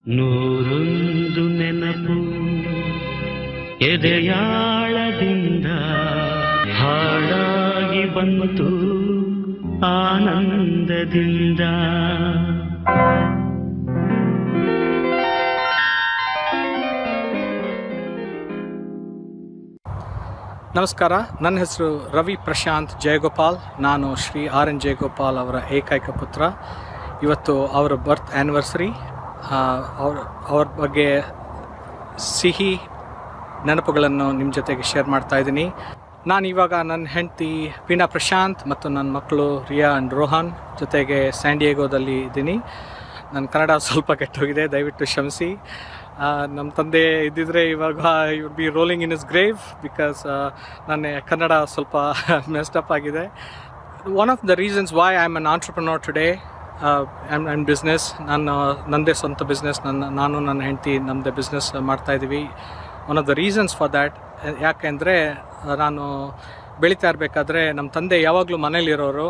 ನೂರೊಂದು ನೆನಪು ಎದೆಯಾಳದಿಂದ ಹಾಡಾಗಿ ಬಂತು ಆನಂದದಿಂದ ನಮಸ್ಕಾರ ನನ್ನ ಹೆಸರು ರವಿ ಪ್ರಶಾಂತ್ ಜಯಗೋಪಾಲ್ ನಾನು ಶ್ರೀ ಆರ್ ಎನ್ ಜಯಗೋಪಾಲ್ ಅವರ ಏಕೈಕ ಪುತ್ರ ಇವತ್ತು ಅವರ ಬರ್ತ್ ಆ್ಯನಿವರ್ಸರಿ ಅವ್ರ ಅವ್ರ ಬಗ್ಗೆ ಸಿಹಿ ನೆನಪುಗಳನ್ನು ನಿಮ್ಮ ಜೊತೆಗೆ ಶೇರ್ ಮಾಡ್ತಾ ಇದ್ದೀನಿ ನಾನು ಇವಾಗ ನನ್ನ ಹೆಂಡತಿ ವೀಣಾ ಪ್ರಶಾಂತ್ ಮತ್ತು ನನ್ನ ಮಕ್ಕಳು ರಿಯಾ ಆ್ಯಂಡ್ ರೋಹನ್ ಜೊತೆಗೆ ಸ್ಯಾಂಡಿಯೇಗೋದಲ್ಲಿ ಇದ್ದೀನಿ ನನ್ನ ಕನ್ನಡ ಸ್ವಲ್ಪ ಕೆಟ್ಟೋಗಿದೆ ದಯವಿಟ್ಟು ಕ್ಷಮಿಸಿ ಆ, ನಮ್ಮ ತಂದೆ ಇದ್ದಿದ್ರೆ ಇವಾಗ would be rolling in his grave because ನನ್ನ ಕನ್ನಡ ಸ್ವಲ್ಪ ಮೆಸ್ಟಪ್ ಆಗಿದೆ one of the reasons why I am an entrepreneur today and and business ನಾನು ನನ್ನದೇ ಸ್ವಂತ ಬಿಸ್ನೆಸ್ ನನ್ನ ನಾನು ನನ್ನ ಹೆಂಡತಿ ನಮ್ಮದೇ ಬಿಸ್ನೆಸ್ ಮಾಡ್ತಾ ಇದ್ದೀವಿ one of the reasons for that ಯಾಕೆಂದರೆ ನಾನು ಬೆಳೀತಾ ಇರಬೇಕಾದ್ರೆ ನಮ್ಮ ತಂದೆ ಯಾವಾಗಲೂ ಮನೇಲಿರೋರು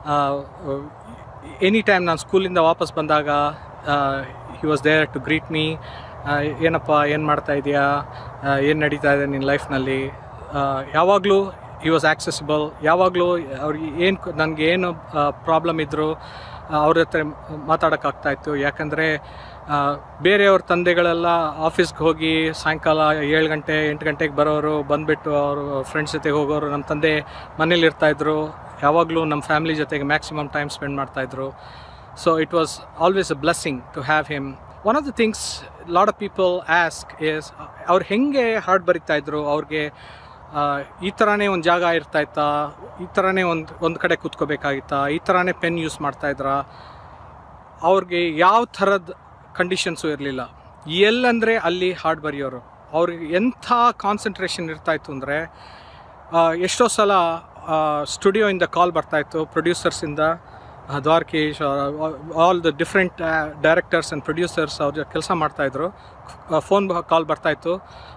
ಎನಿ ಟೈಮ್ ನಾನು ಸ್ಕೂಲಿಂದ ವಾಪಸ್ ಬಂದಾಗ he was there to greet me ಏನಪ್ಪ ಏನು ಮಾಡ್ತಾ ಇದೆಯಾ ಏನು ನಡೀತಾ ಇದೆ ನಿನ್ನ ಲೈಫ್ನಲ್ಲಿ ಯಾವಾಗಲೂ ಹಿ ವಾಸ್ ಆಕ್ಸೆಸಿಬಲ್ ಯಾವಾಗಲೂ ಅವ್ರಿಗೆ ಏನು ನನಗೆ ಏನು ಪ್ರಾಬ್ಲಮ್ ಇದ್ದರು ಅವ್ರ ಹತ್ರ ಮಾತಾಡೋಕ್ಕಾಗ್ತಾಯಿತ್ತು ಯಾಕಂದರೆ ಬೇರೆಯವ್ರ ತಂದೆಗಳೆಲ್ಲ ಆಫೀಸ್ಗೆ ಹೋಗಿ ಸಾಯಂಕಾಲ ಏಳು ಗಂಟೆ ಎಂಟು ಗಂಟೆಗೆ ಬರೋರು ಬಂದುಬಿಟ್ಟು ಅವರು ಫ್ರೆಂಡ್ಸ್ ಜೊತೆಗೆ ಹೋಗೋರು ನಮ್ಮ ತಂದೆ ಮನೇಲಿ ಇರ್ತಾಯಿದ್ರು ಯಾವಾಗಲೂ ನಮ್ಮ ಫ್ಯಾಮಿಲಿ ಜೊತೆಗೆ ಮ್ಯಾಕ್ಸಿಮಮ್ ಟೈಮ್ ಸ್ಪೆಂಡ್ ಮಾಡ್ತಾಯಿದ್ರು so it was always a blessing to have him one of the things lot of people ask is ಅವ್ರು ಹೆಂಗೆ ಹಾಡು ಬರಿತಾ ಇದ್ರು ಅವ್ರಿಗೆ ಆ, ಈ ಥರನೇ ಒಂದು ಜಾಗ ಇರ್ತಾಯಿತ್ತಾ ಈ ಥರನೇ ಒಂದು ಒಂದು ಕಡೆ ಕೂತ್ಕೋಬೇಕಾಗಿತ್ತಾ ಈ ಥರನೇ ಪೆನ್ ಯೂಸ್ ಮಾಡ್ತಾಯಿದ್ರಾ ಅವ್ರಿಗೆ ಯಾವ ಥರದ ಕಂಡೀಷನ್ಸು ಇರಲಿಲ್ಲ ಎಲ್ಲಂದರೆ ಅಲ್ಲಿ ಹಾಡು ಬರೆಯೋರು ಅವ್ರಿಗೆ ಎಂಥ ಕಾನ್ಸಂಟ್ರೇಷನ್ ಇರ್ತಾಯಿತ್ತು ಅಂದರೆ ಎಷ್ಟೋ ಸಲ ಸ್ಟುಡಿಯೋಯಿಂದ ಕಾಲ್ ಬರ್ತಾಯಿತ್ತು ಪ್ರೊಡ್ಯೂಸರ್ಸಿಂದ Dwarakish all the different directors and producers ಅವ್ರ ಕೆಲಸ ಮಾಡ್ತಾಯಿದ್ರು ಫೋನ್ ಕಾಲ್ ಬರ್ತಾಯಿತ್ತು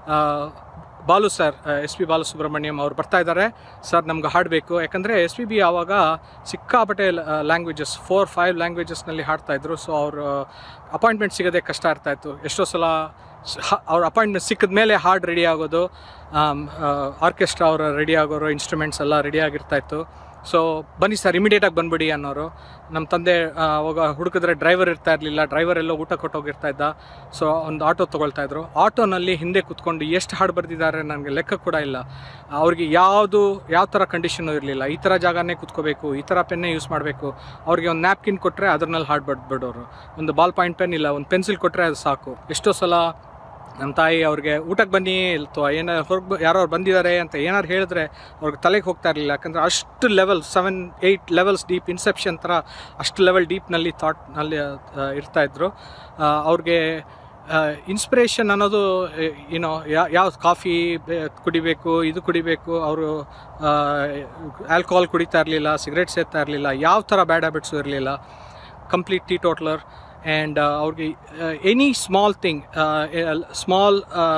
Balu sir S P Balasubrahmanyam ಅವ್ರು ಬರ್ತಾ ಇದ್ದಾರೆ ಸರ್ ನಮ್ಗೆ ಹಾಡಬೇಕು ಯಾಕಂದರೆ ಎಸ್ ಪಿ ಬಿ ಆವಾಗ ಸಿಕ್ಕಾಪಟ್ಟೆ ಲ್ಯಾಂಗ್ವೇಜಸ್ ಫೋರ್ ಫೈವ್ ಲ್ಯಾಂಗ್ವೇಜಸ್ನಲ್ಲಿ ಹಾಡ್ತಾಯಿದ್ರು ಸೊ ಅವರು ಅಪಾಯಿಂಟ್ಮೆಂಟ್ ಸಿಗೋದೇ ಕಷ್ಟ ಇರ್ತಾಯಿತ್ತು ಎಷ್ಟೋ ಸಲ ಸ್- ಹ- ಅವ್ರ ಅಪಾಯಿಂಟ್ಮೆಂಟ್ ಸಿಕ್ಕಿದ ಮೇಲೆ ಹಾಡು ರೆಡಿ ಆಗೋದು ಆರ್ಕೆಸ್ಟ್ರಾ ಅವರ ರೆಡಿ ಆಗೋರು ಇನ್ಸ್ಟ್ರೂಮೆಂಟ್ಸ್ ಎಲ್ಲ ರೆಡಿ ಆಗಿರ್ತಾಯಿತ್ತು ಸೊ ಬನ್ನಿ ಸರ್ ಇಮಿಡಿಯೇಟಾಗಿ ಬಂದ್ಬಿಡಿ ಅನ್ನೋರು ನಮ್ಮ ತಂದೆ ಆ, ಅವಾಗ ಹುಡುಕಿದ್ರೆ ಡ್ರೈವರ್ ಇರ್ತಾ ಇರಲಿಲ್ಲ ಡ್ರೈವರ್ ಎಲ್ಲೋ ಊಟ ಕೊಟ್ಟೋಗಿರ್ತಾ ಇದ್ದ ಸೊ ಒಂದು ಆಟೋ ತೊಗೊಳ್ತಾ ಇದ್ರು ಆಟೋನಲ್ಲಿ ಹಿಂದೆ ಕೂತ್ಕೊಂಡು ಎಷ್ಟು ಹಾಡು ಬರೆದಿದ್ದಾರೆ ನನಗೆ ಲೆಕ್ಕ ಕೂಡ ಇಲ್ಲ ಅವ್ರಿಗೆ ಯಾವುದು ಯಾವ ಥರ ಕಂಡೀಷನು ಇರಲಿಲ್ಲ ಈ ಥರ ಜಾಗನೇ ಕೂತ್ಕೋಬೇಕು ಈ ಥರ ಪೆನ್ನೇ ಯೂಸ್ ಮಾಡಬೇಕು ಅವ್ರಿಗೆ ಒಂದು ನ್ಯಾಪ್ಕಿನ್ ಕೊಟ್ಟರೆ ಅದ್ರಲ್ಲಿ ಹಾಡು ಬಡ್ಬಿಡೋರು ಒಂದು ಬಾಲ್ ಪಾಯಿಂಟ್ ಪೆನ್ ಇಲ್ಲ ಒಂದು ಪೆನ್ಸಿಲ್ ಕೊಟ್ಟರೆ ಅದು ಸಾಕು ಎಷ್ಟೋ ಸಲ ನಮ್ಮ ತಾಯಿ ಅವ್ರಿಗೆ ಊಟಕ್ಕೆ ಬನ್ನಿ ಅಥವಾ ಏನಾರು ಹೊರಗೆ ಯಾರೋ ಬಂದಿದ್ದಾರೆ ಅಂತ ಏನಾರು ಹೇಳಿದ್ರೆ ಅವ್ರಿಗೆ ತಲೆಗೆ ಹೋಗ್ತಾ ಇರಲಿಲ್ಲ ಯಾಕಂದರೆ ಅಷ್ಟು level seven eight levels deep inception ಥರ ಅಷ್ಟು ಲೆವೆಲ್ ಡೀಪ್ನಲ್ಲಿ ಥಾಟ್ನಲ್ಲಿ ಇರ್ತಾಯಿದ್ರು ಅವ್ರಿಗೆ ಇನ್ಸ್ಪಿರೇಷನ್ ಅನ್ನೋದು ಏನೋ ಯಾವ ಕಾಫಿ ಕುಡಿಬೇಕು ಇದು ಕುಡಿಬೇಕು ಅವರು ಆಲ್ಕೋಹಾಲ್ ಕುಡಿತಾ ಇರಲಿಲ್ಲ ಸಿಗರೇಟ್ ಸೇರ್ತಾ ಇರಲಿಲ್ಲ ಯಾವ ಥರ ಬ್ಯಾಡ್ ಹ್ಯಾಬಿಟ್ಸು ಇರಲಿಲ್ಲ ಕಂಪ್ಲೀಟ್ ಟೀ ಟೋಟ್ಲರ್ ಆ್ಯಂಡ್ ಅವ್ರಿಗೆ any small thing small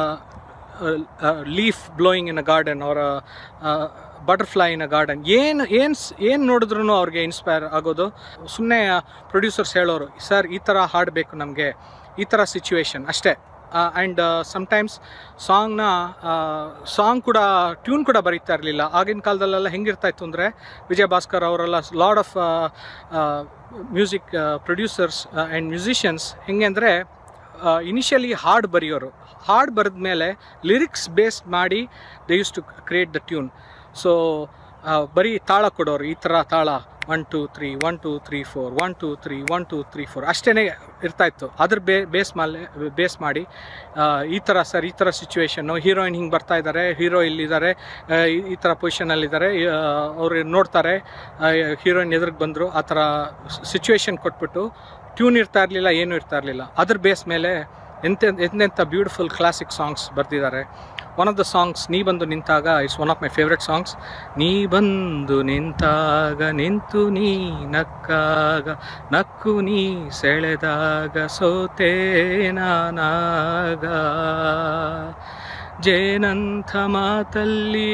leaf blowing in a garden ಅವರ ಬಟರ್ಫ್ಲೈ ಇನ್ ಅ ಗಾರ್ಡನ್ ಏನು ಏನು ಏನು ನೋಡಿದ್ರು ಅವ್ರಿಗೆ ಇನ್ಸ್ಪೈರ್ ಆಗೋದು ಸುಮ್ಮನೆ ಪ್ರೊಡ್ಯೂಸರ್ಸ್ ಹೇಳೋರು ಸರ್ ಈ ಥರ ಹಾಡಬೇಕು ನಮಗೆ ಈ ಥರ ಸಿಚುವೇಶನ್ ಅಷ್ಟೇ ಆ್ಯಂಡ್ ಸಮ್ಟೈಮ್ಸ್ ಸಾಂಗ್ನ ಸಾಂಗ್ ಕೂಡ ಟ್ಯೂನ್ ಕೂಡ ಬರೀತಾ ಇರಲಿಲ್ಲ ಆಗಿನ ಕಾಲದಲ್ಲೆಲ್ಲ ಹೆಂಗಿರ್ತಾ ಇತ್ತು ಅಂದರೆ ವಿಜಯ ಭಾಸ್ಕರ್ ಅವರೆಲ್ಲ lot of music producers and musicians ಹೆಂಗೆ ಅಂದರೆ ಇನಿಷಿಯಲಿ ಹಾಡು ಬರೆಯೋರು ಹಾಡು ಬರೆದ ಮೇಲೆ ಲಿರಿಕ್ಸ್ ಬೇಸ್ಡ್ ಮಾಡಿ they use to create the tune so ಬರೀ ತಾಳ ಕೊಡೋರು ಈ ಥರ ತಾಳ one to three one to three four one to three one to three four ಅಷ್ಟೇ ಇರ್ತಾಯಿತ್ತು ಅದ್ರ ಬೇ ಬೇಸ್ ಮೇಲೆ ಬೇಸ್ ಮಾಡಿ ಆ, ಈ ಥರ ಸರ್ ಈ ಥರ ಸಿಚುವೇಶನ್ನು ಹೀರೋಯಿನ್ ಹಿಂಗೆ ಬರ್ತಾ ಇದ್ದಾರೆ ಹೀರೋ ಇಲ್ಲಿದ್ದಾರೆ ಆ, ಈ- ಈ ಥರ ಪೊಸಿಷನಲ್ಲಿದ್ದಾರೆ ಅವರು ನೋಡ್ತಾರೆ ಹೀರೋಯಿನ್ ಎದುರಿಗೆ ಬಂದರು ಆ ಥರ ಸಿಚುವೇಶನ್ ಕೊಟ್ಬಿಟ್ಟು ಟ್ಯೂನ್ ಇರ್ತಾ ಇರಲಿಲ್ಲ ಏನೂ ಇರ್ತಾ ಇರಲಿಲ್ಲ ಅದ್ರ ಬೇಸ್ ಮೇಲೆ ಎಂತೆ ಎಂತೆಂಥ ಬ್ಯೂಟಿಫುಲ್ ಕ್ಲಾಸಿಕ್ ಸಾಂಗ್ಸ್ ಬರೆದಿದ್ದಾರೆ ಒನ್ ಆಫ್ ದ ಸಾಂಗ್ಸ್ ನೀ ಬಂದು ನಿಂತಾಗ it's one of my favourite songs ನೀ ಬಂದು ನಿಂತಾಗ ನಿಂತು ನೀ ನಕ್ಕಾಗ ನಕ್ಕು ನೀ ಸೆಳೆದಾಗ ಸೋತೆ ನಾನಾಗ ಜೇನಂಥ ಮಾತಲ್ಲಿ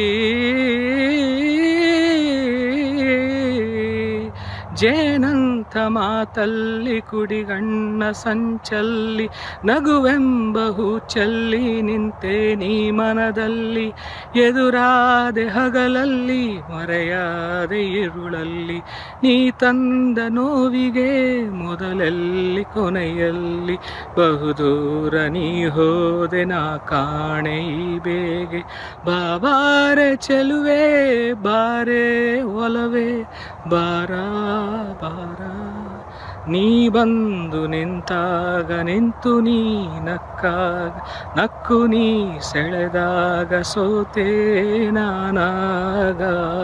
ಜೇನಂಥ ಮಾತಲ್ಲಿ ಕುಡಿಗಣ್ಣ ಸಂಚಲ್ಲಿ ನಗುವೆಂಬ ಹೂಚಲ್ಲಿ ನಿಂತೆ ನೀ ಮನದಲ್ಲಿ ಎದುರಾದೆ ಹಗಲಲ್ಲಿ ಮರೆಯಾದೆ ಇರುಳಲ್ಲಿ ನೀ ತಂದ ನೋವಿಗೆ ಮೊದಲಲ್ಲಿ ಕೊನೆಯಲ್ಲಿ ಬಹುದೂರ ನೀ ಹೋದೆ ನಾ ಕಾಣೆ ಈ ಬೇಗೆ ಬಾಬಾರೆ ಚೆಲುವೆ ಬಾರೆ ಒಲವೇ ಬಾರ ಬಾರ ನೀ ಬಂದು ನಿಂತಾಗ ನಿಂತು ನೀ ನಕ್ಕಾಗ ನಕ್ಕು ನೀ ಸೆಳೆದಾಗ ಸೋತೆ ನಾನಾಗ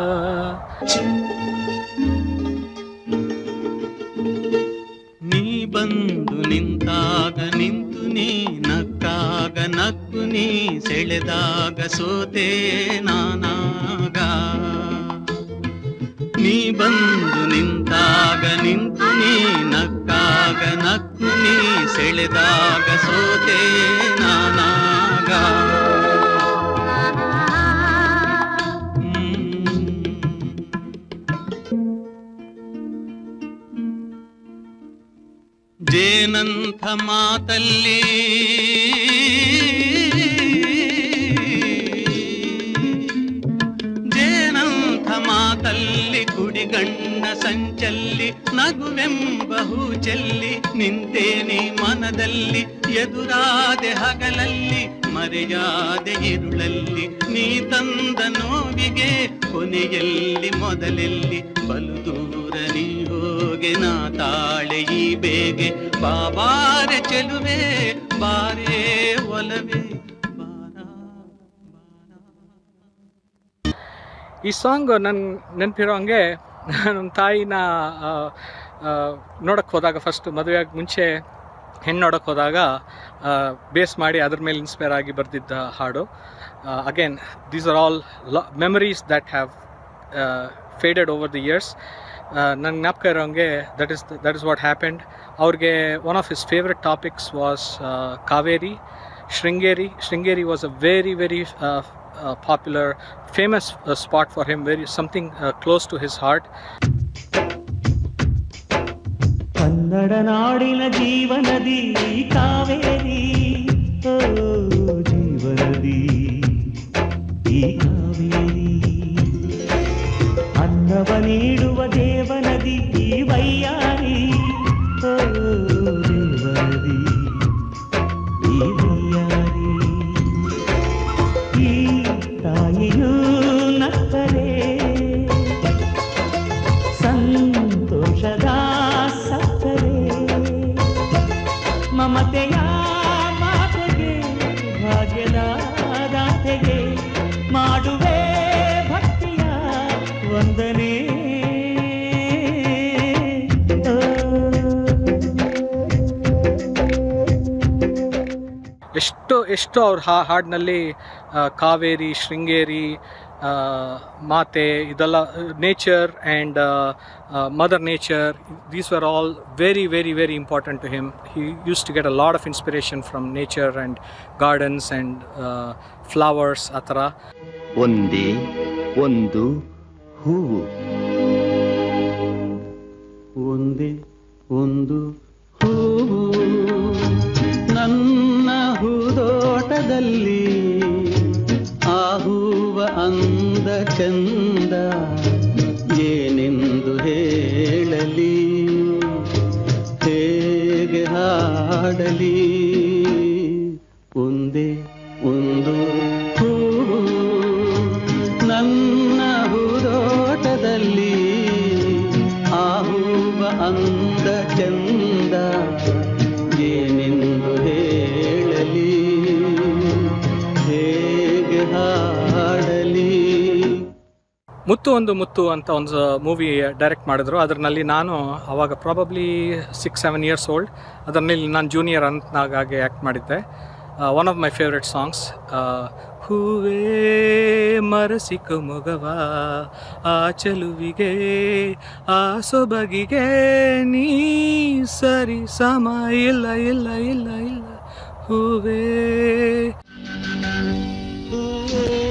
ನೀ ಬಂದು ನಿಂತಾಗ ನಿಂತು ನೀ ನಕ್ಕಾಗ ನಕ್ಕು ನೀ ಸೆಳೆದಾಗ ಸೋತೆ ನಾನಾಗ ನೀ ಬಂದು ನಿಂತಾಗ ನಿಂತು ನೀ ನಕ್ಕಾಗ ನಕ್ಕು ನೀ ಸೆಳೆದಾಗ ಸೋತೆ ನಾನಾಗ ಹ್ಮ್. ಜೇನಂಥ ಮಾತಲ್ಲಿ ಜೇನಂಥ ಮಾತಲ್ಲಿ ಕುಡಿಗಣ್ಣ ಸಂಚಲ್ಲಿ ನಗುವೆಂಬ ಹೂಚಲ್ಲಿ ನಿಂತೇನೆ ಮನದಲ್ಲಿ ಎದುರಾದೆ ಹಗಲಲ್ಲಿ ಮರೆಯಾದೆ ಇರುಳಲ್ಲಿ ನೀ ತಂದ ನೋವಿಗೆ ಕೊನೆಯಲ್ಲಿ ಮೊದಲೆಲ್ಲಿ ಬಲು ದೂರ ನೀ ಹೋಗೆ ನಾ ತಾಳೆ ಈ ಬೇಗೆ ಬಾಬಾರೆ ಚೆಲುವೆ ಬಾರೇ ಒಲವೇ ಬಾರ ಬಾರ ಈ ಸಾಂಗ್ ನನ್ನ ನೆನಪಿರೋ ಹಂಗೆ ನಮ್ಮ ತಾಯಿನ ನೋಡೋಕ್ಕೆ ಹೋದಾಗ ಫಸ್ಟ್ ಮದುವೆಯಾಗಿ ಮುಂಚೆ ಹೆಣ್ಣು ನೋಡೋಕ್ಕೆ ಹೋದಾಗ ಬೇಸ್ ಮಾಡಿ ಅದ್ರ ಮೇಲೆ ಇನ್ಸ್ಪೈರ್ ಆಗಿ ಬರೆದಿದ್ದ ಹಾಡು again these are all memories that have faded over the years ನನ್ನ ಜ್ಞಾಪಕ ಇರೋಂಗೆ that is that is what happened ಅವ್ರಿಗೆ one of his favourite topics was Kaveri Sringeri Sringeri was a very very uh, popular, famous uh, spot for him, very something uh, close to his heart. Kannada ನಾಡಿನ ಜೀವನದಿ ಕಾವೇರಿ ಓ ಜೀವನದಿ ಈ ಕಾವೇರಿ ಅನ್ನವ ನೀಡುವ ದೇವನದಿ ಈ ವೈಯಾರಿ ಓ ದೇವನದಿ ಈ ವೈಯಾರಿ ಈ ತಾಯಿಯೂ ನಕ್ಕರೆ ಸಂತೋಷದ ಸಕ್ಕರೆ ಮಮತೆಯ ಮಾತೆಗೆ ಭಾಗ್ಯದ ದಾತೆಗೆ ಮಾಡುವೆ ಭಕ್ತಿಯ ವಂದನೆ ಎಷ್ಟು ಎಷ್ಟು ಅವ್ರ ಹಾ ಹಾಡಿನಲ್ಲಿ ಕಾವೇರಿ ಶೃಂಗೇರಿ ಆ, ಮಾತೆ ಇದೆಲ್ಲ nature and mother nature these were all very very very important to him he used to get a lot of inspiration from nature and gardens and flowers ಆ ಥರ ಒಂದೇ ಒಂದು ಹೂವು ಒಂದೇ ಒಂದು ಹೂವು ನನ್ನ ಹೂದೋಟದಲ್ಲಿ ಆ ಹೂವ ಅಂದ ಚಂದ ಏನೆಂದು ಹೇಳಲಿ ಹೇಗೆ ಹಾಡಲಿ ಒಂದೇ ಒಂದು ಹೂವು ನನ್ನ ಹೂದೋಟದಲ್ಲಿ ಆ ಹೂವ ಅಂದ ಚಂದ ಏನೆಂದು ಹೇಳಲಿ ಹೇಗೆ ಹಾಡಲಿ ಮುತ್ತು ಒಂದು ಮುತ್ತು ಅಂತ ಒಂದು ಮೂವಿ ಡೈರೆಕ್ಟ್ ಮಾಡಿದ್ರು ಅದರಲ್ಲಿ ನಾನು ಅವಾಗ probably six seven years old ಅದರಲ್ಲಿ ನಾನು ಜೂನಿಯರ್ ಅಂತನಾಗಿ ಆ್ಯಕ್ಟ್ ಮಾಡಿದ್ದೆ one of my favourite songs ಹೂವೇ ಮರಸಿಕ ಮೊಗವ ಆ ಚೆಲುವಿಗೆ ಆ ಸೊಬಗಿಗೆ ನೀ ಸರಿ ಸಮ ಇಲ್ಲ ಇಲ್ಲ ಇಲ್ಲ ಇಲ್ಲ ಹೂವೇ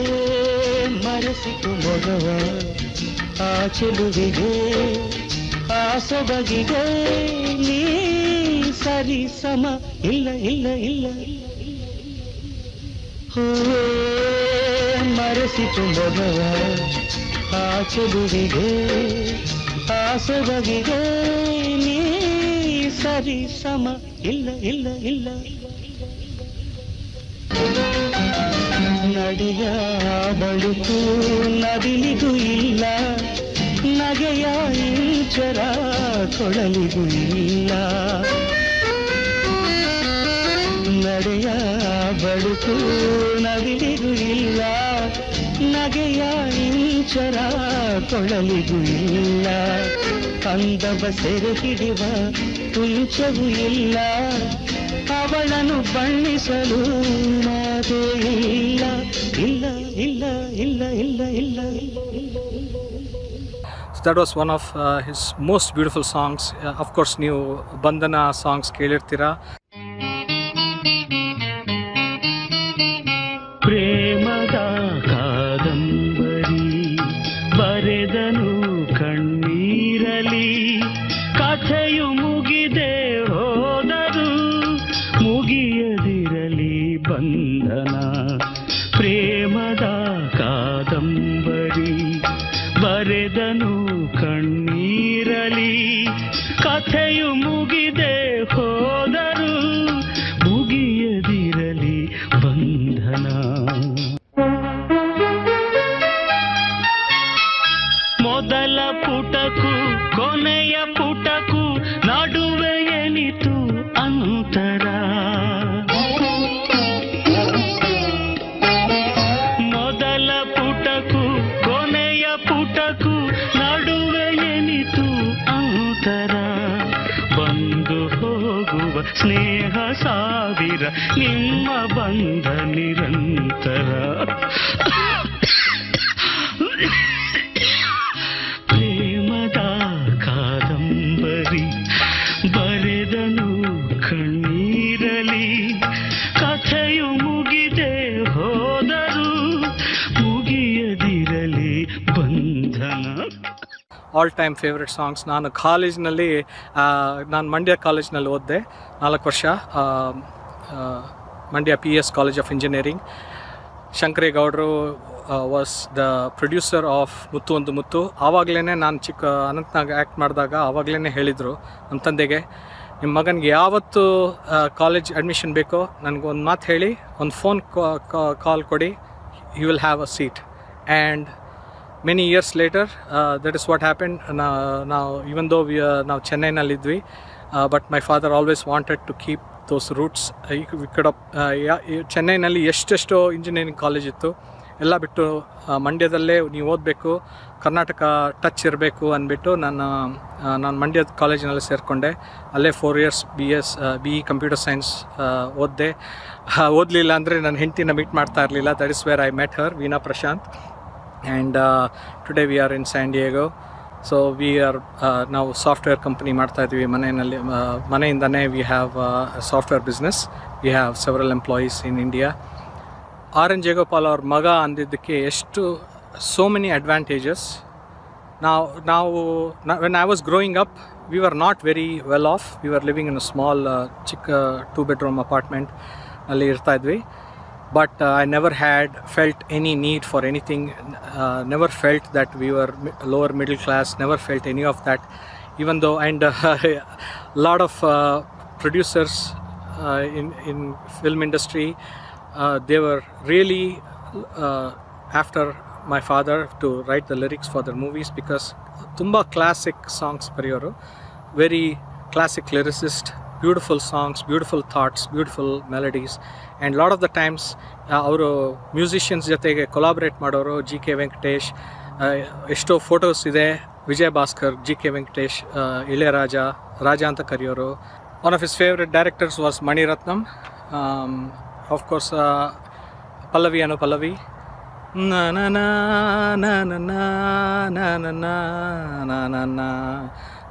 ಮರಸಿತು ಮೊಗವ ಆ ಚೆಲುವಿಗೆ ಆ ಸೊಬಗಿಗೆ ನೀ ಸರಿ ಸಮ ಇಲ್ಲ ಇಲ್ಲ ಇಲ್ಲ ಹೂವೇ ಮರೆಸಿತು ಮೊದಲ ಆ ಚೆಲುವಿಗೆ ಆ ಸೊಬಗಿಗೆ ನೀ ಸರಿ ಸಮ ಇಲ್ಲ ಇಲ್ಲ ಇಲ್ಲ ನಡೆಯ ಬಳುಕು ನವಿಲಿಗೂ ಇಲ್ಲ ನಗೆಯ ಇಂಚರ ಕೊಳಲಿಗೂ ಇಲ್ಲ ನಡೆಯ ಬಳುಕು ನವಿಲಿಗೂ ಇಲ್ಲ ನಗೆಯ ಇಂಚರ ಕೊಳಲಿಗೂ ಇಲ್ಲ ಅಂದವ ಸೆರೆ ಹಿಡಿವ ಕುಂಚವೂ ಇಲ್ಲ ಅವಳನ್ನು ಬಣ್ಣಿಸಲು ಮಾತೇ ಇಲ್ಲ ಇಲ್ಲ ಇಲ್ಲ ಇಲ್ಲ ಇಲ್ಲ ಇಲ್ಲ ಇಲ್ಲ So that was one of uh, his most beautiful songs. Uh, of course, ನೀವು ಬಂಧನ ಸಾಂಗ್ಸ್ ಕೇಳಿರ್ತೀರಾ ಪ್ರೇಮದ ಕಾದಂಬರಿ ಬರೆದನು ಕಣ್ಣೀರಲಿ ಕಥೆಯು ಮುಗಿದೆ ಹೋದರು ಮುಗಿಯದಿರಲಿ ಬಂಧನ ಪ್ರೇಮದ ಕಾದಂಬರಿ ಬರೆದನು ಕಣ್ಣೀರಲಿ ಕಥೆಯು ಮುಗಿದೆ ಹೋದರು ಮುಗಿಯದಿರಲಿ ಬಂಧನ ಮೊದಲ ಪುಟಕು ಕೊನೆಯ ಪುಟಕು ನಡುವೆ ಎನಿತು ಅಂತರ ಮೊದಲ ಪುಟಕು ಕೊನೆಯ ಪುಟಕು ನಡುವೆ ಎನಿತು ಅಂತರ ಬಂದು ಹೋಗುವ ಸ್ನೇಹ ಸಾವಿರ ನಿಮ್ಮ ಬಂಧ ನಿರಂತರ ಪ್ರೇಮದ ಕಾದಂಬರಿ ಬರೆದನು ಕಣ್ಣೀರಲಿ ಕಥೆಯು ಮುಗಿದೆ ಹೋದರು ಮುಗಿಯದಿರಲಿ ಬಂಧನ ಆಲ್ ಟೈಮ್ ಫೇವ್ರೆಟ್ ಸಾಂಗ್ಸ್ ನಾನು ಕಾಲೇಜ್ನಲ್ಲಿ ನಾನು ಮಂಡ್ಯ ಕಾಲೇಜ್ನಲ್ಲಿ ಓದಿದೆ ನಾಲ್ಕು ವರ್ಷ ಆ, ಆ, Mandya P S college of engineering ಶಂಕರೇಗೌಡರು was the producer of Muttu Ondu Muttu ಆವಾಗಲೇ ನಾನು ಚಿಕ್ಕ ಅನಂತ್ನಾಗ್ ಆ್ಯಕ್ಟ್ ಮಾಡಿದಾಗ ಆವಾಗಲೇ ಹೇಳಿದರು ನಮ್ಮ ತಂದೆಗೆ ನಿಮ್ಮ ಮಗನಿಗೆ ಯಾವತ್ತು ಕಾಲೇಜ್ ಅಡ್ಮಿಷನ್ ಬೇಕೋ ನನಗೆ ಒಂದು ಮಾತು ಹೇಳಿ ಒಂದು ಫೋನ್ ಕಾಲ್ ಕೊಡಿ you will have a seat and many years later that is what happen ನಾವು ಇವನ್ ದೋ ವಿ ನಾವು ಚೆನ್ನೈನಲ್ಲಿದ್ವಿ but my father always wanted to keep those roots ಕಡ ಚೆನ್ನೈನಲ್ಲಿ ಎಷ್ಟೆಷ್ಟೋ ಇಂಜಿನಿಯರಿಂಗ್ ಕಾಲೇಜ್ ಇತ್ತು ಎಲ್ಲ ಬಿಟ್ಟು ಆ, ಮಂಡ್ಯದಲ್ಲೇ ನೀವು ಓದಬೇಕು ಕರ್ನಾಟಕ ಟಚ್ ಇರಬೇಕು ಅಂದ್ಬಿಟ್ಟು ನಾನು ಆ, ನಾನು ಮಂಡ್ಯದ ಕಾಲೇಜಿನಲ್ಲಿ ಸೇರಿಕೊಂಡೆ ಅಲ್ಲೇ four years B S B E computer science ಓದಿದೆ ಓದಲಿಲ್ಲ ಅಂದರೆ ನನ್ನ ಹೆಂಡ್ತಿನ ಮೀಟ್ ಮಾಡ್ತಾ ಇರಲಿಲ್ಲ that is where I met her Veena Prashant and today we are in San Diego so we are ನಾವು ಸಾಫ್ಟ್ವೇರ್ ಕಂಪ್ನಿ ಮಾಡ್ತಾ ಇದ್ವಿ ಮನೆಯಲ್ಲಿ ಆ, ಮನೆಯಿಂದನೇ we have software business we have several employees in India R N Jayagopal ಅವ್ರ ಮಗ ಅಂದಿದ್ದಕ್ಕೆ ಎಷ್ಟು ಸೋ ಮೆನಿ ಅಡ್ವಾಂಟೇಜಸ್ ನಾವು ನಾವು when I was growing up we are not very well off we are living in a small ಚಿಕ್ಕ two bedroom apartment ಅಲ್ಲಿ ಇರ್ತಾ ಇದ್ವಿ but I never had felt any need for anything never felt that we were lower middle class never felt any of that even though and uh, lot of uh, producers uh, in in film industry uh, they were really uh, after my father to write the lyrics for their movies because ತುಂಬ classic songs ಬರೆಯೋರು very classic lyricist beautiful songs beautiful thoughts beautiful melodies and lot of the times ಅವರು musicians ಜೊತೆಗೆ collaborate ಮಾಡೋರು G K Venkatesh ಆ, ಎಷ್ಟೋ photos ಇದೆ Vijaya Bhaskar G K Venkatesh ಆ, ಇಳೆಯರಾಜ ರಾಜ ಅಂತ ಕರೆಯೋರು one of his favourite directors was Mani Ratnam of course Pallavi Anu Pallavi ನ ನ ನ ನ ನ ನ ನ ನ ನ ನ ನ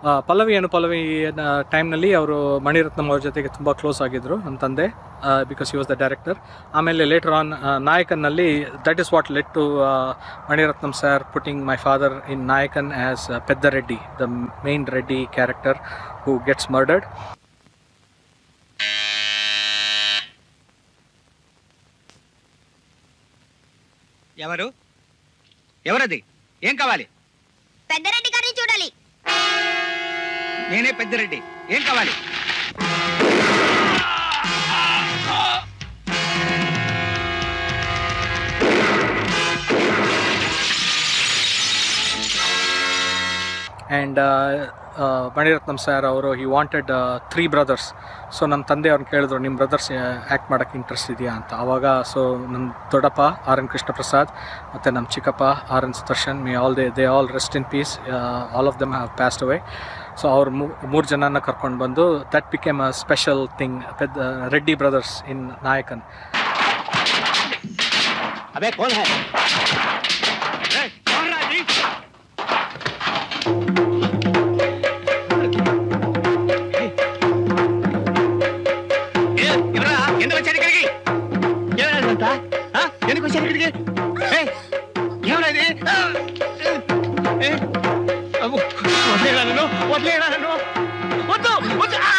ಆ, ಪಲ್ಲವಿ ಅನು ಪಲ್ಲವಿ ಟೈಮ್ನಲ್ಲಿ ಅವರು ಮಣಿರತ್ನಂ ಅವ್ರ ಜೊತೆಗೆ ತುಂಬ ಕ್ಲೋಸ್ ಆಗಿದ್ದರು ನಮ್ಮ ತಂದೆ because he was the director ಆಮೇಲೆ ಲೇಟರ್ ಆನ್ ನಾಯಕನ್ನಲ್ಲಿ that is what led to Mani Ratnam sir putting my father in Nayakan as Pedda Reddy the main Reddy character who gets murdered ఎవరు ఎవరది ఏం కావాలి పెద్దరెడ్డి గారిని చూడాలి నేనే పెద్దిరెడ్డి ఏం కావాలి ಆ್ಯಂಡ್ ಮಣಿರತ್ನಂ ಸರ್ ಅವರು he wanted three brothers so ನಮ್ಮ ತಂದೆ ಅವ್ರನ್ನ ಕೇಳಿದ್ರು ನಿಮ್ಮ ಬ್ರದರ್ಸ್ ಆ್ಯಕ್ಟ್ ಮಾಡೋಕ್ಕೆ ಇಂಟ್ರೆಸ್ಟ್ ಇದೆಯಾ ಅಂತ ಆವಾಗ ಸೊ ನಮ್ಮ ದೊಡ್ಡಪ್ಪ ಆರ್ ಎನ್ ಕೃಷ್ಣ ಪ್ರಸಾದ್ ಮತ್ತು ನಮ್ಮ ಚಿಕ್ಕಪ್ಪ R N Sudarshan me all they they all rest in peace all of them have passed away so ಅವ್ರು ಮೂರು ಜನನ ಕರ್ಕೊಂಡು ಬಂದು that became a special thing Pedda Reddy brothers in Nayakan అబే కౌన్ హై ఏ, కౌన్ రా అది? ఏ, ఎవరా? ఎందుకు వచ్చారు ఇక్కడికి ఏమైందంతా? ఆ? ఎందుకు వచ్చారు ఇక్కడికి ఏ, ఏమరా ఇది? ఆ, ఏ, అబ్బో, వదిలేయరా నన్ను వదిలేయరా నన్ను వద్దు వద్దు ఆ!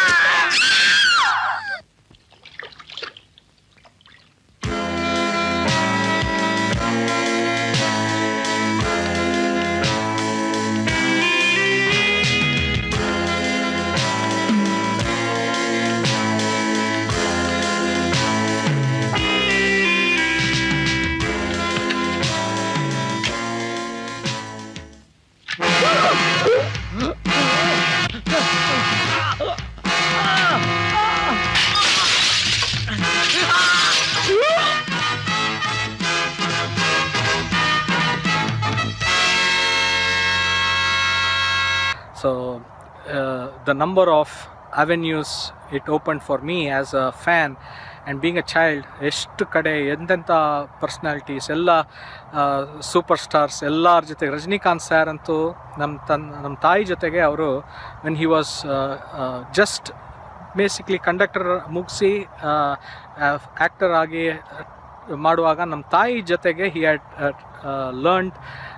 So uh, the number of avenues it opened for me as a fan and being a child ಎಷ್ಟು ಕಡೆ ಎಂತೆಂಥ ಪರ್ಸ್ನಾಲಿಟೀಸ್ ಎಲ್ಲ ಸೂಪರ್ ಸ್ಟಾರ್ಸ್ ಎಲ್ಲರ ಜೊತೆಗೆ ರಜನಿಕಾಂತ್ ಸರ್ ಅಂತೂ ನಮ್ಮ ತನ್ ನಮ್ಮ ತಾಯಿ ಜೊತೆಗೆ ಅವರು when he was just basically conductor ಮುಗಿಸಿ ಆ್ಯಕ್ಟರ್ ಆಗಿ ಮಾಡುವಾಗ ನಮ್ಮ ತಾಯಿ ಜೊತೆಗೆ ಹಿ ಹ್ಯಾಡ್ ಲರ್ನ್ಡ್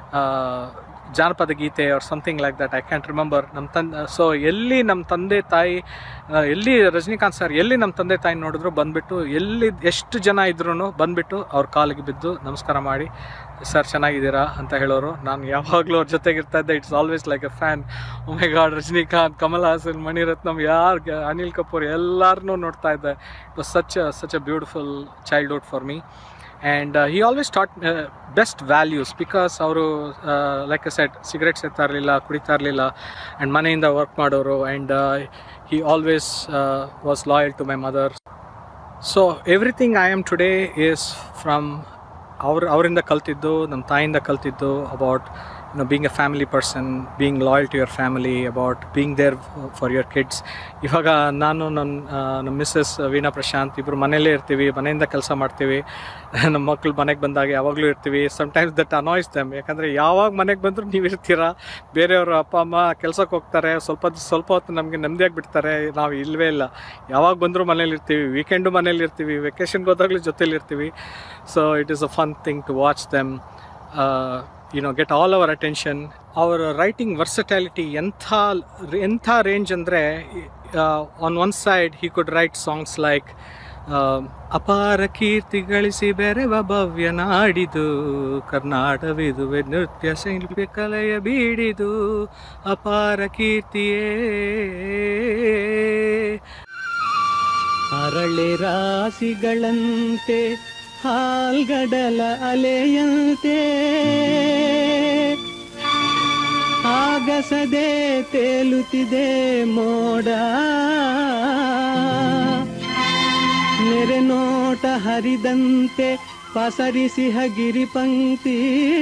ಜಾನಪದ ಗೀತೆ or something like that I can't remember ನಮ್ಮ ತಂದೆ ಸೊ ಎಲ್ಲಿ ನಮ್ಮ ತಂದೆ ತಾಯಿ ಆ, ಎಲ್ಲಿ ರಜನಿಕಾಂತ್ ಸರ್ ಎಲ್ಲಿ ನಮ್ಮ ತಂದೆ ತಾಯಿ ನೋಡಿದ್ರು ಬಂದುಬಿಟ್ಟು ಎಲ್ಲಿ ಎಷ್ಟು ಜನ ಇದ್ರೂ ಬಂದುಬಿಟ್ಟು ಅವ್ರ ಕಾಲಿಗೆ ಬಿದ್ದು ನಮಸ್ಕಾರ ಮಾಡಿ ಸರ್ ಚೆನ್ನಾಗಿದ್ದೀರಾ ಅಂತ ಹೇಳೋರು ನಾನು ಯಾವಾಗಲೂ ಅವ್ರ ಜೊತೆಗೆ ಇರ್ತಾ ಇದ್ದೆ it's always like a fan ಒಮ್ಮೆ ಗಾಡ್ ರಜನಿಕಾಂತ್ ಕಮಲ್ ಹಾಸನ್ ಮಣಿರತ್ನಂ ಯಾರು ಅನಿಲ್ ಕಪೂರ್ ಎಲ್ಲರನ್ನೂ ನೋಡ್ತಾ ಇದ್ದೆ it was such such a beautiful childhood for me and he always taught best values because ಅವರು ಲೈಕ್ ಎ ಸೆಟ್ ಸಿಗರೆಟ್ಸ್ ಎತ್ತಾ ಇರಲಿಲ್ಲ ಕುಡಿತಾ ಇರಲಿಲ್ಲ ಆ್ಯಂಡ್ ಮನೆಯಿಂದ ವರ್ಕ್ ಮಾಡೋರು and he always was loyal to my mother so everything I am today is from ಅವ್ರ ಅವರಿಂದ ಕಲ್ತಿದ್ದು ನಮ್ಮ ತಾಯಿಯಿಂದ ಕಲ್ತಿದ್ದು about you know being a family person being loyal to your family about being there for your kids ಇವಾಗ ನಾನು ನನ್ನ ಆ, ನಮ್ಮ ಮಿಸ್ಸಸ್ ವೀಣಾ ಪ್ರಶಾಂತ್ ಇಬ್ಬರು ಮನೆಯಲ್ಲೇ ಇರ್ತೀವಿ ಮನೆಯಿಂದ ಕೆಲಸ ಮಾಡ್ತೀವಿ ನಮ್ಮ ಮಕ್ಳು ಮನೆಗೆ ಬಂದಾಗ ಯಾವಾಗಲೂ ಇರ್ತೀವಿ ಸಮ್ಟೈಮ್ಸ್ ದಟ್ ಅನಾಯ್ಸ್ ದಮ್ ಯಾಕಂದರೆ ಯಾವಾಗ ಮನೆಗೆ ಬಂದರೂ ನೀವು ಇರ್ತೀರಾ ಬೇರೆಯವರು ಅಪ್ಪ ಅಮ್ಮ ಕೆಲಸಕ್ಕೆ ಹೋಗ್ತಾರೆ ಸ್ವಲ್ಪ ದಿವ್ಸ- ಸ್ವಲ್ಪ ಹೊತ್ತು ನಮಗೆ ನೆಮ್ಮದಿಯಾಗಿ ಬಿಡ್ತಾರೆ ನಾವು ಇಲ್ಲವೇ ಇಲ್ಲ ಯಾವಾಗ ಬಂದರೂ ಮನೇಲಿ ಇರ್ತೀವಿ ವೀಕೆಂಡು ಮನೇಲಿ ಇರ್ತೀವಿ ವೆಕೇಷನ್ಗೆ ಹೋದಾಗಲೂ ಜೊತೇಲಿ ಇರ್ತೀವಿ so it is a fun thing to watch them you know get all our attention ಅವರ ರೈಟಿಂಗ್ ವರ್ಸಟ್ಯಾಲಿಟಿ ಎಂಥ ಎಂಥ ರೇಂಜ್ ಅಂದರೆ on one side he could write songs like ಅಪಾರ ಕೀರ್ತಿ ಗಳಿಸಿ ಬೆರೆವ ಭವ್ಯ ನಾಡಿದು ಕರ್ನಾಟವಿದುವೆ ನೃತ್ಯ ಶಿಲ್ಪಿ ಕಲೆಯ ಬೀಡಿದು ಅಪಾರ ಕೀರ್ತಿಯೇ ಅರಳೆ ರಾಶಿಗಳಂತೆ ಹಾಲ್ಗಡಲ ಅಲೆಯಂತೆ ಆಗಸದೆ ತೇಲುತ್ತಿದೆ ಮೋಡ ನೆರೆ ನೋಟ ಹರಿದಂತೆ ಪಸರಿಸಿ ಹಗಿರಿ ಪಂಕ್ತಿ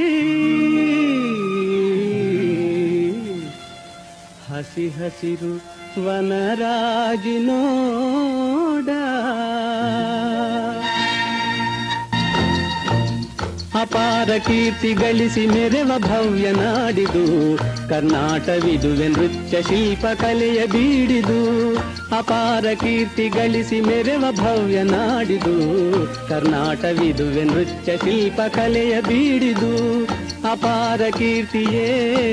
ಹಸಿ ಹಸಿರು ವನರಾಜಿ ನೋಡ ಅಪಾರ ಅಪಾರ ಕೀರ್ತಿ ಗಳಿಸಿ ಮೆರೆವ ಭವ್ಯ ನಾಡಿದು ಕರ್ನಾಟವಿದುವೆ ನೃತ್ಯ ಶಿಲ್ಪ ಕಲೆಯ ಬೀಡಿದು ಅಪಾರ ಕೀರ್ತಿ ಗಳಿಸಿ ಮೆರೆವ ಭವ್ಯ ನಾಡಿದು ಕರ್ನಾಟವಿದುವೆ ನೃತ್ಯ ಶಿಲ್ಪ ಕಲೆಯ ಬೀಡಿದು ಅಪಾರ ಕೀರ್ತಿಯೇ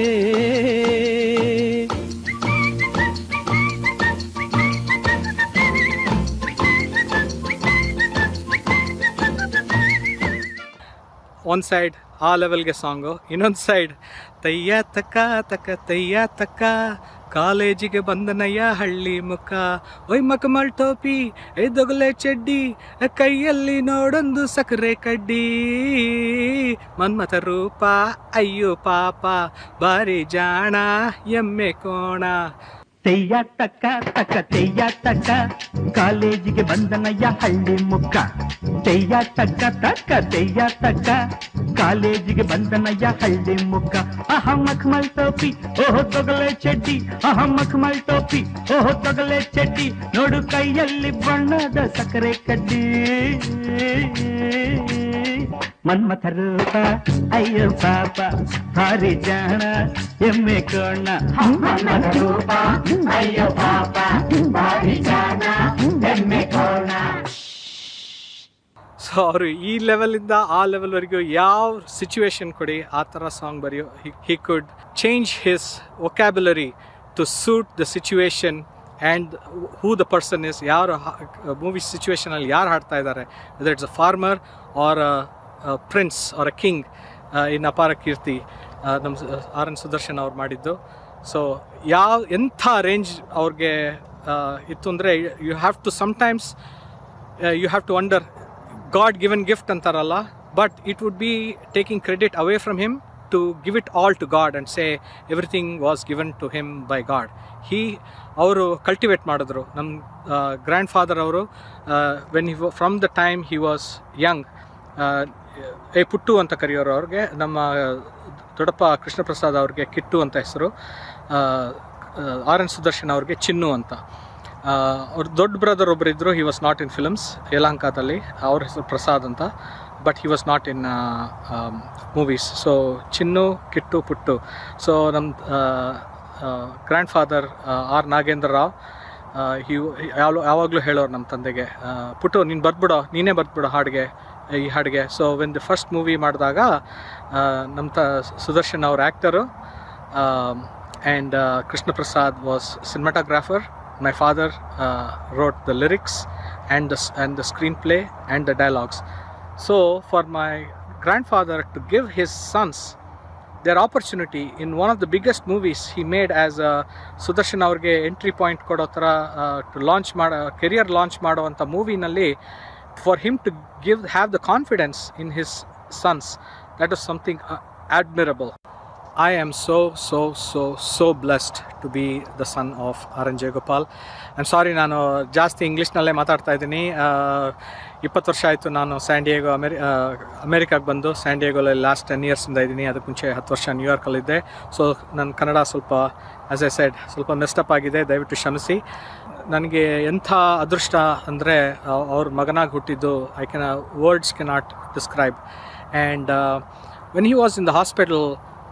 ಒಂದು ಸೈಡ್ ಆ ಲೆವೆಲ್ಗೆ ಸಾಂಗು ಇನ್ನೊಂದು ಸೈಡ್ ತಯ್ಯ ತಕ್ಕ ತಕ್ಕ ತಯ್ಯ ತಕ್ಕ ಕಾಲೇಜಿಗೆ ಬಂದನಯ್ಯ ಹಳ್ಳಿ ಮುಖ ಒಯ್ ಮಕಮಲ್ ಟೋಪಿ ಎದೊಗಲೆ ಚಡ್ಡಿ ಕೈಯಲ್ಲಿ ನೋಡೊಂದು ಸಕ್ಕರೆ ಕಡ್ಡಿ ಮನ್ಮಥ ರೂಪ ಅಯ್ಯೋ ಪಾಪ ಬಾರಿ ಜಾಣ ಎಮ್ಮೆ ಕೋಣ ತೆಯ್ಯ ತಕ್ಕ ತಕ್ಕ ತೆಯ್ಯ ತಕ್ಕ ಕಾಲೇಜಿಗೆ ಬಂದನಯ್ಯ ಹಳ್ಳಿ ಮುಕ್ಕ ತೆಯ್ಯ ತಕ್ಕ ತಕ್ಕ ತೆಯ್ಯ ತಕ್ಕ ಕಾಲೇಜಿಗೆ ಬಂದನಯ್ಯ ಹಳ್ಳಿ ಮುಕ್ಕ ಅಹ ಮಖಮಲ್ ಟೋಪಿ ಓಹೋ ತೊಗಲೆ ಚಡ್ಡಿ ಅಹ ಮಖಮಲ್ ಟೋಪಿ ಓಹೋ ತೊಗಲೆ ಚಡ್ಡಿ ನೋಡು ಕೈಯಲ್ಲಿ ಬಣ್ಣದ ಸಕ್ಕರೆ ಕಡ್ಡಿ ಮನ್ಮಥ ರೂಪ ಅಯ್ಯೋ ಪಾಪ ಭಾರಿ ಜಾಣ ಎಮ್ಮೆ ಕೋಣ ಮನ್ಮಥ ರೂಪ ಅಯ್ಯೋ ಪಾಪ ಭಾರಿ ಜಾಣ ಎಮ್ಮೆ ಕೋಣ ಸೊ ಅವರು ಈ ಲೆವೆಲಿಂದ ಆ ಲೆವೆಲ್ವರೆಗೂ ಯಾವ ಸಿಚುವೇಶನ್ ಕೊಡಿ ಆ ಥರ ಸಾಂಗ್ ಬರೆಯೋ he could change his vocabulary to suit the situation and who the person is ಯಾರು ಮೂವಿ ಸಿಚುವೇಶನಲ್ಲಿ ಯಾರು ಹಾಡ್ತಾ ಇದ್ದಾರೆ whether it's a farmer or a prince or a king in ಅಪಾರ ಕೀರ್ತಿ ನಮ್ಮ ಆರ್ ಎನ್ ಸುದರ್ಶನ್ ಅವ್ರು ಮಾಡಿದ್ದು ಸೊ ಯಾವ ಎಂಥ ರೇಂಜ್ ಅವ್ರಿಗೆ ಇತ್ತು ಅಂದರೆ you have to sometimes you have to under god given gift ಅಂತಾರಲ್ಲ but it would be taking credit away from him to give it all to god and say everything was given to him by god he ಅವರು cultivate ಮಾಡಿದ್ರು ನಮ್ಮ grandfather ಅವರು when he from the time he was young ಏ ಪುಟ್ಟು ಅಂತ ಕರೆಯೋರು ಅವ್ರಿಗೆ ನಮ್ಮ ದೊಡ್ಡಪ್ಪ ಕೃಷ್ಣ ಪ್ರಸಾದ್ ಅವ್ರಿಗೆ ಕಿಟ್ಟು ಅಂತ ಹೆಸರು ಆರ್ ಎನ್ ಸುದರ್ಶನ್ ಅವ್ರಿಗೆ ಚಿನ್ನು ಅಂತ ಅವ್ರ ದೊಡ್ಡ ಬ್ರದರ್ ಒಬ್ಬರು ಇದ್ದರು he was not in films ಯಲಹಂಕದಲ್ಲಿ ಅವ್ರ ಹೆಸರು ಪ್ರಸಾದ್ ಅಂತ but he was not in movies so Chinnu Kittu Puttu so ನಮ್ಮ grandfather R Nagendra Rao he ಯಾವ ಯಾವಾಗಲೂ ಹೇಳೋರು ನಮ್ಮ ತಂದೆಗೆ ಆ, ಪುಟ್ಟು ನೀನು ಬರ್ಬಿಡೋ ನೀನೇ ಬರ್ಬಿಡೋ ಹಾಡಿಗೆ ಈ ಹಾಡಿಗೆ so when the first movie ಮಾಡಿದಾಗ ನಮ್ಮ ತ ಸುದರ್ಶನ್ ಅವ್ರ actor and Krishna Prasad was cinematographer my father wrote the lyrics and the and the screenplay and the dialogues so for my grandfather to give his sons their opportunity in one of the biggest movies he made as a Sudarshan ಅವ್ರಿಗೆ entry point ಕೊಡೋ ಥರ to launch ಮಾಡೋ career launch ಮಾಡುವಂಥ ಮೂವಿನಲ್ಲಿ for him to give have the confidence in his sons that is something admirable I am so, so, so, so blessed to be the son of R N Jayagopal I'm sorry ನಾನು ಜಾಸ್ತಿ ಇಂಗ್ಲೀಷ್ನಲ್ಲೇ ಮಾತಾಡ್ತಾ ಇದ್ದೀನಿ ಇಪ್ಪತ್ತು ವರ್ಷ ಆಯಿತು ನಾನು ಸ್ಯಾಂಡಿಯೇಗೋ ಅಮೆರಿ ಅಮೇರಿಕಾಗೆ ಬಂದು ಸ್ಯಾಂಡಿಯೇಗೋಲ್ಲಿ ಲಾಸ್ಟ್ ಟೆನ್ ಇಯರ್ಸಿಂದ ಇದ್ದೀನಿ ಅದಕ್ಕೆ ಮುಂಚೆ ಹತ್ತು ವರ್ಷ ನ್ಯೂಯಾರ್ಕಲ್ಲಿದ್ದೆ ಸೊ ನನ್ನ ಕನ್ನಡ ಸ್ವಲ್ಪ ಆಸ್ ಎ ಸೈಡ್ ಸ್ವಲ್ಪ ಮೆಸ್ಟಪ್ ಆಗಿದೆ ದಯವಿಟ್ಟು ಕ್ಷಮಿಸಿ ನನಗೆ ಎಂಥ ಅದೃಷ್ಟ ಅಂದರೆ ಅವ್ರ ಮಗನಾಗಿ ಹುಟ್ಟಿದ್ದು I can words can not describe and when he was in the hospital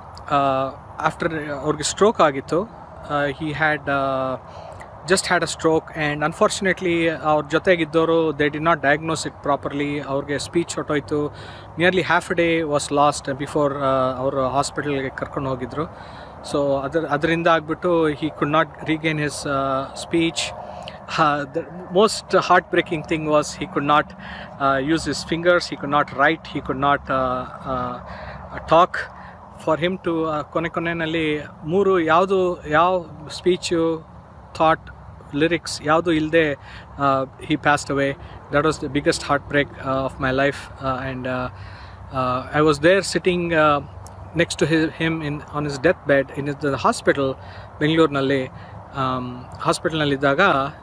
after ಅವ್ರಿಗೆ ಸ್ಟ್ರೋಕ್ ಆಗಿತ್ತು he had just had a stroke and unfortunately ಅವ್ರ ಜೊತೆಗಿದ್ದವರು they did not diagnose it properly ಅವ್ರಿಗೆ ಸ್ಪೀಚ್ ಹೊಟ್ಟೋಯ್ತು nearly half a day was lost before ಅವರು ಹಾಸ್ಪಿಟಲ್ಗೆ ಕರ್ಕೊಂಡು ಹೋಗಿದ್ರು ಸೊ ಅದರ ಅದರಿಂದ ಆಗಿಬಿಟ್ಟು he could not regain his speech the most heartbreaking thing was he could not uh, use his fingers, he could not write, he could not uh, uh, talk. For him to ಕೊನೆ ಕೊನೆಯಲ್ಲಿ ಮೂರು ಯಾವುದು ಯಾವ speech thought lyrics ಯಾವುದು ಇಲ್ಲದೆ he passed away that was the biggest heartbreak of my life and I was there sitting next to him in on his deathbed in is the hospital ಬೆಂಗಳೂರಿನಲ್ಲಿ ಹಾಸ್ಪಿಟಲ್ನಲ್ಲಿದ್ದಾಗ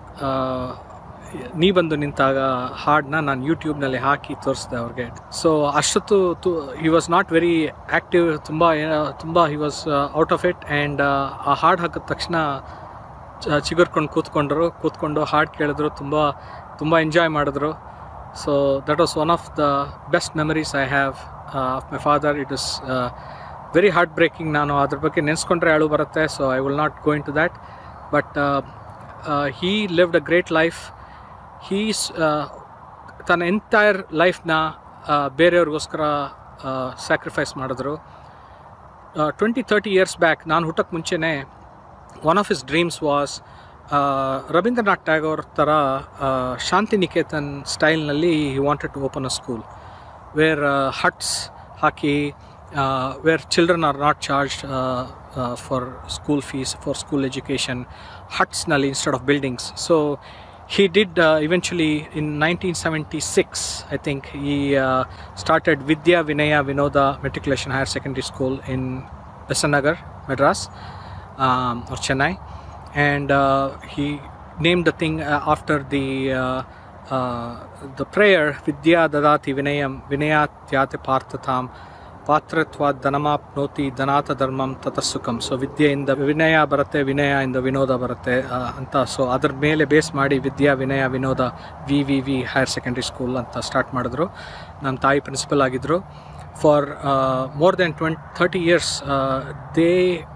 ನೀ ಬಂದು ನಿಂತಾಗ ಹಾಡನ್ನ ನಾನು ಯೂಟ್ಯೂಬ್ನಲ್ಲಿ ಹಾಕಿ ತೋರಿಸಿದೆ ಅವ್ರಿಗೆ ಸೊ ಅಷ್ಟೊತ್ತು ತು he was not very active ತುಂಬ ತುಂಬ he was out of it and ಆ ಹಾಡು ಹಾಕಿದ ತಕ್ಷಣ ಚ- ಚಿಗುರ್ಕೊಂಡು ಕೂತ್ಕೊಂಡ್ರು ಕೂತ್ಕೊಂಡು ಹಾಡು ಕೇಳಿದ್ರು ತುಂಬ ತುಂಬ ಎಂಜಾಯ್ ಮಾಡಿದ್ರು so that was one of the best memories I have of my father it is very heart breaking ನಾನು ಅದ್ರ ಬಗ್ಗೆ ನೆನೆಸ್ಕೊಂಡ್ರೆ ಅಳು ಬರುತ್ತೆ so I will not go into that but he lived a great life he's ತನ್ನ entire ಲೈಫ್ನ ಬೇರೆಯವ್ರಿಗೋಸ್ಕರ sacrifice ಮಾಡಿದ್ರು ಟ್ವೆಂಟಿ ತರ್ಟಿ ಇಯರ್ಸ್ ಬ್ಯಾಕ್ ನಾನು ಹುಟ್ಟಕ್ಕೆ ಮುಂಚೆನೇ one of his dreams was Rabindranath Tagore ಥರ ಶಾಂತಿನಿಕೇತನ್ ಸ್ಟೈಲ್ನಲ್ಲಿ he wanted to open a school where huts ಹಾಕಿ where children are not charge for school fees for school education ಹಟ್ಸ್ನಲ್ಲಿ instead of buildings so he did uh, eventually in 1976 i think he uh, started vidya vinaya vinoda matriculation higher secondary school in besanagar madras um, or chennai and uh, he named the thing uh, after the uh, uh, the prayer vidya dadati vinayam vinayatyate parthatam ಪಾತ್ರತ್ವ ಧನಮಾಪ್ನೋತಿ ಧನಾಥ ಧರ್ಮಂ ತತಸ್ಸುಖಂ so ವಿದ್ಯೆಯಿಂದ ವಿನಯ ಬರುತ್ತೆ ವಿನಯದಿಂದ ವಿನೋದ ಬರುತ್ತೆ ಆ, ಅಂತ ಸೊ ಅದ್ರ ಮೇಲೆ ಬೇಸ್ ಮಾಡಿ Vidya Vinaya Vinoda V V V higher secondary school ಅಂತ ಸ್ಟಾರ್ಟ್ ಮಾಡಿದ್ರು ನಮ್ಮ ತಾಯಿ ಪ್ರಿನ್ಸಿಪಲ್ ಆಗಿದ್ದರು for more than twenty thirty years they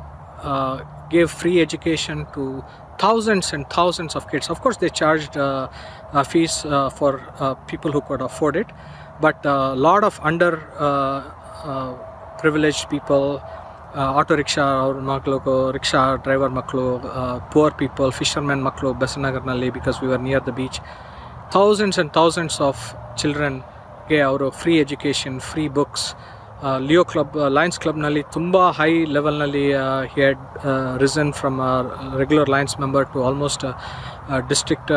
gave free education to thousands and thousands of kids. Of course, they charged uh, uh, fees uh, for uh, people who could afford it, but a lot of under uh, uh, privileged people, uh, auto rickshaw ಅವ್ರ ಮಕ್ಕಳು rickshaw driver ಮಕ್ಕಳು poor people fishermen ಮಕ್ಕಳು ಬೆಸನಗರ್ನಲ್ಲಿ because we are near the beach thousands and thousands of ಚಿಲ್ಡ್ರನ್ಗೆ ಅವರು free education free books Leo club Lions ಕ್ಲಬ್ನಲ್ಲಿ ತುಂಬ high ಲೆವೆಲ್ನಲ್ಲಿ he had risen from regular Lions member to almost district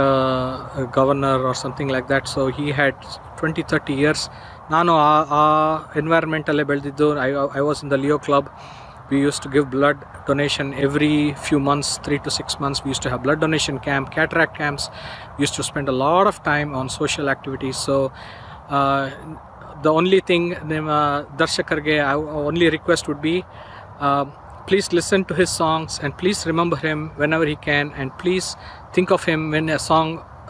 governor or something like that so he had twenty thirty years ನಾನು ಆ ಆ ಎನ್ವೈರ್ಮೆಂಟಲ್ಲೇ ಬೆಳೆದಿದ್ದು I I was in the Leo club we used to give blood donation every few months three to six months we used to have blood donation camp cataract camps we used to spend a lot of time on social activities so uh, the only thing ನಿಮ್ಮ ದರ್ಶಕರಿಗೆ only request would be uh, please listen to his songs and please remember him whenever he can and please think of him when a song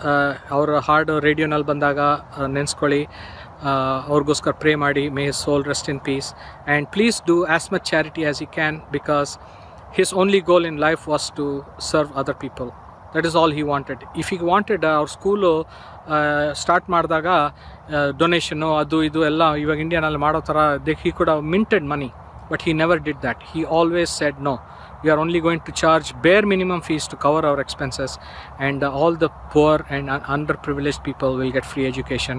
ಅವರ ಹಾಡು ರೇಡಿಯೋನಲ್ಲಿ ಬಂದಾಗ ನೆನೆಸ್ಕೊಳ್ಳಿ ಅವ್ರಿಗೋಸ್ಕರ pray ಮಾಡಿ may his soul rest in peace and please do as much charity as you can because his only goal in life was to serve other people that is all he wanted if he wanted ಅವ್ರ school start ಮಾಡಿದಾಗ ಡೊನೇಷನ್ನು ಅದು ಇದು ಎಲ್ಲ ಇವಾಗ ಇಂಡಿಯಾನಲ್ಲಿ ಮಾಡೋ ಥರ they he could have minted money but he never did that he always said no we are only going to charge bare minimum fees to cover our expenses and uh, all the poor and un- underprivileged people will get free education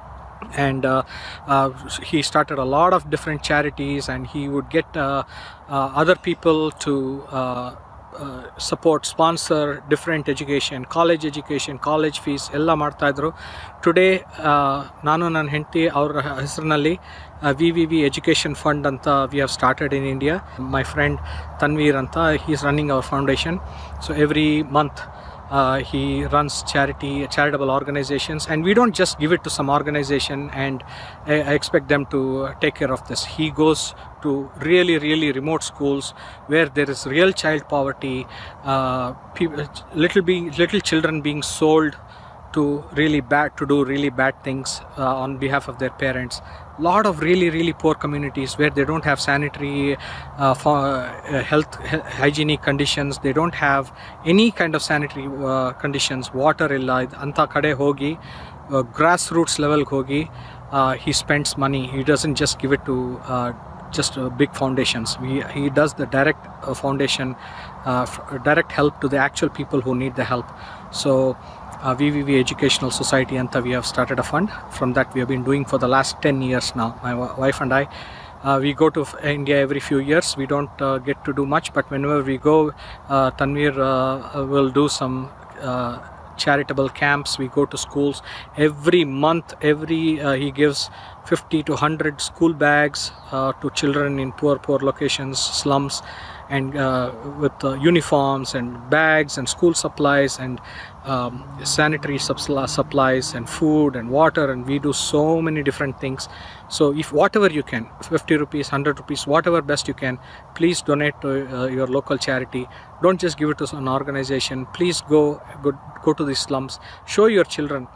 and uh, uh, he started a lot of different charities and he would get uh, uh, other people to uh, uh, support sponsor different education college education college fees ಎಲ್ಲ ಮಾಡ್ತಾ ಇದ್ರು today ನಾನು ನನ್ನ ಹೆಂಡತಿ ಅವ್ರ ಹೆಸರಿನಲ್ಲಿ V V V education fund ಅಂತ we have started in India my friend Tanveer ಅಂತ he is running our foundation so every month uh, he runs charity charitable organizations and we don't just give it to some organization and I, I expect them to uh, take care of this he goes to really really remote schools where there is real child poverty uh, people, little being little children being sold to really bad to do really bad things uh, on behalf of their parents lot of really really poor communities where they don't have sanitary uh, for, uh, health he- hygienic conditions they don't have any kind of sanitary uh, conditions water ಇಲ್ಲ ಇದ್- ಅಂಥ ಕಡೆ ಹೋಗಿ gross roots ಲೆವೆಲ್ಗೆ ಹೋಗಿ he spends money he doesn't just give it to uh, just uh, big foundations we, he does the direct uh, foundation uh, f- direct help to the actual people who need the help so uh, VVV Educational Society Anta, we have started a fund. From that, we have been doing for the last 10 years now. My wa- wife and I, uh, we go to f- India every few years. We don't uh, get to do much, but whenever we go, uh, Tanvir uh, uh, will do some uh, charitable camps. We go to schools every month. Every uh, he gives 50 to 100 school bags uh, to children in poor, poor locations, slums and uh, with uh, uniforms and bags and school supplies and um, sanitary supl- supplies and food and water and we do so many different things so if whatever you can 50 rupees 100 rupees whatever best you can please donate to uh, your local charity don't just give it to an organization please go go, go to these slums show your children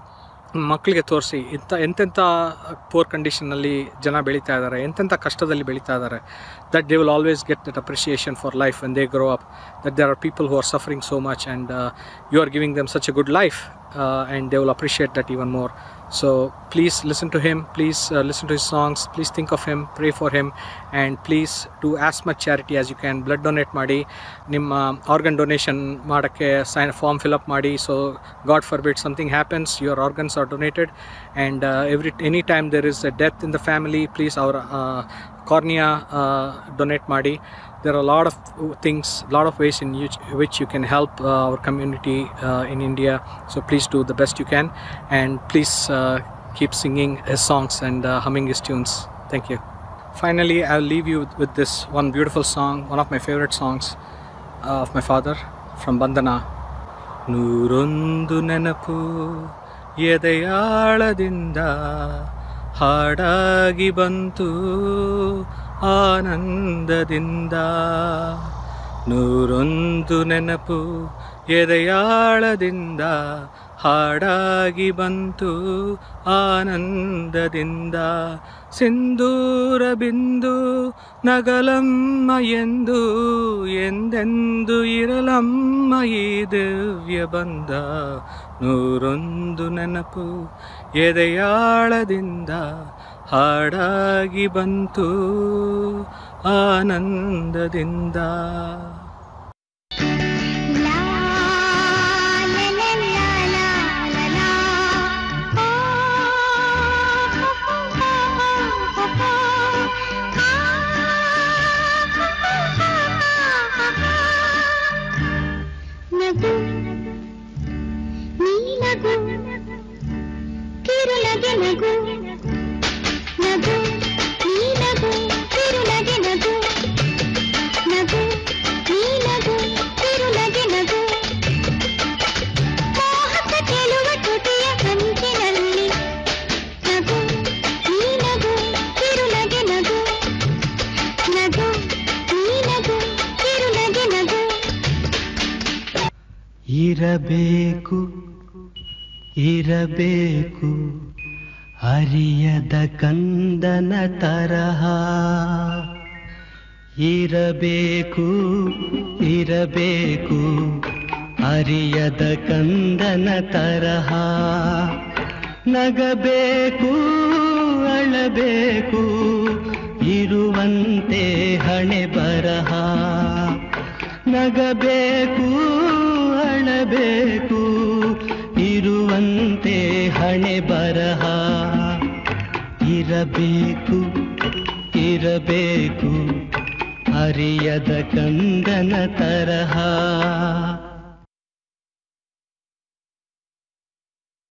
ಮಕ್ಕಳಿಗೆ ತೋರಿಸಿ ಇಂಥ ಎಂತೆಂಥ four ಕಂಡೀಷನಲ್ಲಿ ಜನ ಬೆಳೀತಾ ಇದ್ದಾರೆ ಎಂತೆಂಥ ಕಷ್ಟದಲ್ಲಿ ಬೆಳೀತಾ ಇದ್ದಾರೆ that they will always get that appreciation for life when they grow up that there are people who are suffering so much and you are giving them such a good life and they will appreciate that even more so please listen to him please listen to his songs please think of him pray for him and please do as much charity as you can blood donate ಮಾಡಿ ನಿಮ್ಮ organ donation ಮಾಡೋಕ್ಕೆ sign form fill up ಮಾಡಿ so God forbid something happens your organs are donated and every any time there is a death in the family please ಅವರ cornea donate ಮಾಡಿ there are a lot of things lot of ways in which, which you can help uh, our community uh, in india so please do the best you can and please uh, keep singing his songs and uh, humming his tunes thank you finally i'll leave you with this one beautiful song one of my favorite songs uh, of my father from bandana ನೂರೊಂದು ನೆನಪು ಎದೆಯಾಳದಿಂದ ಹಾಡಾಗಿ ಬಂತು ಆನಂದದಿಂದ ನೂರೊಂದು ನೆನಪು ಎದೆಯಾಳದಿಂದ ಹಾಡಾಗಿ ಬಂತು ಆನಂದದಿಂದ ಸಿಂಧೂರ ಬಿಂದು ನಗಲಮ್ಮ ಎಂದು ಎಂದೆಂದು ಇರಲಮ್ಮ ಈ ದಿವ್ಯ ಬಂದ ನೂರೊಂದು ನೆನಪು ಎದೆಯಾಳದಿಂದ ಹಾಡಾಗಿ ಬಂತು ಆನಂದದಿಂದ ನಗು ನೀ ನಗು ಕಿರುನಗೆ ನಗು ನಗು ನೀ ನಗು ಕಿರುನಗೆ ನಗು ನಗು ನೀ ನಗು ಕಿರುನಗೆ ನಗು ಮೋಹಕ ಚೆಲುವ ತುಟಿಯ ಕಂಚಿನಲ್ಲಿ ನಗು ನೀ ನಗು ಕಿರುನಗೆ ನಗು ನಗು ನೀ ನಗು ಕಿರುನಗೆ ನಗು ಇರಬೇಕು ಇರಬೇಕು ಅರಿಯದ ಕಂದನ ತರಹ ಇರಬೇಕು ಇರಬೇಕು ಅರಿಯದ ಕಂದನ ತರಹ ನಗಬೇಕು ಅಳಬೇಕು ಇರುವಂತೆ ಹಣೆ ಬರಹ ನಗಬೇಕು ಅಳಬೇಕು ಇರುವಂತೆ ಹಣೆ ಬರಹ ಇರಬೇಕು ಇರಬೇಕು ಅರಿಯದ ಕಂದನ ತರಹ